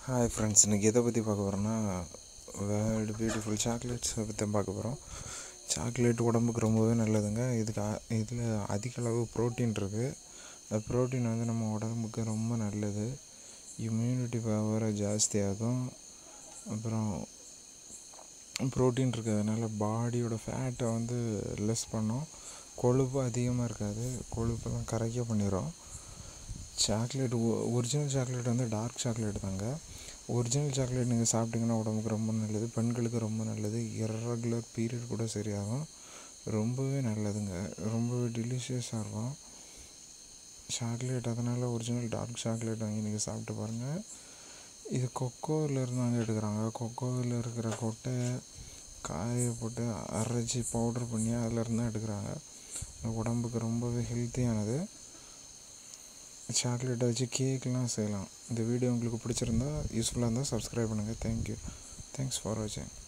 hi friends இன்றைக்கி எதை பற்றி பார்க்க போகிறோன்னா வேர்ல்டு பியூட்டிஃபுல் சாக்லேட்ஸை பற்றி தான் பார்க்க போகிறோம் சாக்லேட் உடம்புக்கு ரொம்பவே நல்லதுங்க இதுக்கு இதில் அதிக அளவு ப்ரோட்டீன் இருக்குது அந்த ப்ரோட்டீன் வந்து நம்ம உடம்புக்கு ரொம்ப நல்லது இம்யூனிட்டி பவரை ஜாஸ்தியாகும் அப்புறம் ப்ரோட்டீன் இருக்கிறதுனால பாடியோட ஃபேட்டை வந்து லெஸ் பண்ணும் கொழுப்பு அதிகமாக இருக்காது கொழுப்பெல்லாம் கரைக்க பண்ணிடும் சாக்லேட் ஒரிஜினல் சாக்லேட் வந்து டார்க் சாக்லேட் தாங்க ஒரிஜினல் சாக்லேட் நீங்கள் சாப்பிட்டிங்கன்னா உடம்புக்கு ரொம்ப நல்லது பெண்களுக்கு ரொம்ப நல்லது இரகுலர் பீரியட் கூட சரியாகும் ரொம்பவே நல்லதுங்க ரொம்பவே டெலிஷியஸாக இருக்கும் சாக்லேட் அதனால் ஒரிஜினல் டார்க் சாக்லேட் வாங்கி நீங்கள் சாப்பிட்டு பாருங்கள் இது கொக்கோவிலேருந்து வாங்கி எடுக்கிறாங்க கொக்கோவில் இருக்கிற கொட்டை காய போட்டு அரைச்சி பவுட்ரு பண்ணி அதிலேருந்து தான் எடுக்கிறாங்க உடம்புக்கு ரொம்பவே ஹெல்த்தியானது சாக்லேட்டை வச்சு கேக்லாம் செய்யலாம் இந்த வீடியோ உங்களுக்கு பிடிச்சிருந்தா யூஸ்ஃபுல்லாக இருந்தால் சப்ஸ்கிரைப் பண்ணுங்கள் தேங்க்யூ தேங்க்ஸ் ஃபார் வாட்சிங்